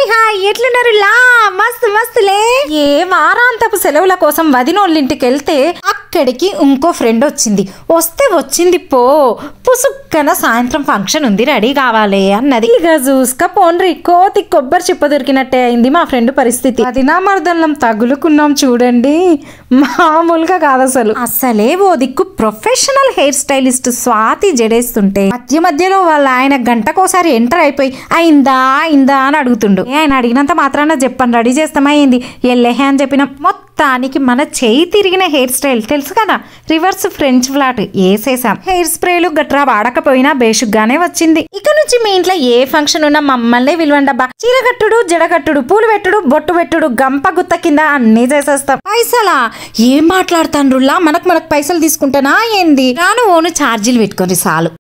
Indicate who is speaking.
Speaker 1: hi hi ఎట్లున్నారు లా మస్తు మస్తులే ఏ వారాంతపు సెలవుల కోసం వదినోళ్ళింటికి వెళ్తే అక్కడికి ఇంకో ఫ్రెండ్ వచ్చింది వస్తే వచ్చింది పో పుసుక్కన సాయంత్రం ఫంక్షన్ ఉంది రెడీ కావాలి అన్నది ఇక చూసుక పోన్రి కోతి కొబ్బరి చిప్ప దొరికినట్టే అయింది మా ఫ్రెండ్ పరిస్థితి వదినా మర్దల్లం తగులుకున్నాం చూడండి మామూలుగా కాదు అసలు అసలే ఓ దిక్కు ప్రొఫెషనల్ హెయిర్ స్టైలిస్ట్ స్వాతి జడేస్తుంటే మధ్య మధ్యలో వాళ్ళ ఆయన గంటకోసారి ఎంటర్ అయిపోయి అయిందా అయిందా అని అడుగుతుండు ఏ ఆయన అడిగినంత మాత్రాన చెప్పండి రెడీ చేస్తామైంది ఎల్లెహే అని చెప్పిన మొత్తానికి మన చేయి తిరిగిన హెయిర్ స్టైల్ తెలుసు కదా రివర్స్ ఫ్రెంచ్ ఫ్లాట్ వేసేసాం హెయిర్ స్ప్రేలు గట్రా వాడకపోయినా బేషుగ్గానే వచ్చింది ఇక నుంచి మీ ఇంట్లో ఏ ఫంక్షన్ ఉన్నా మమ్మల్ని విలువండబ్బా చీర కట్టుడు జడ కట్టుడు పూలు పెట్టుడు బొట్టు పెట్టుడు గంప గుత్త కింద అన్ని చేసేస్తాం పైసలా ఏం మాట్లాడుతాండ్రులా మనకు మనకు పైసలు తీసుకుంటానా ఏంది రాను ఓను ఛార్జీలు పెట్టుకొని చాలు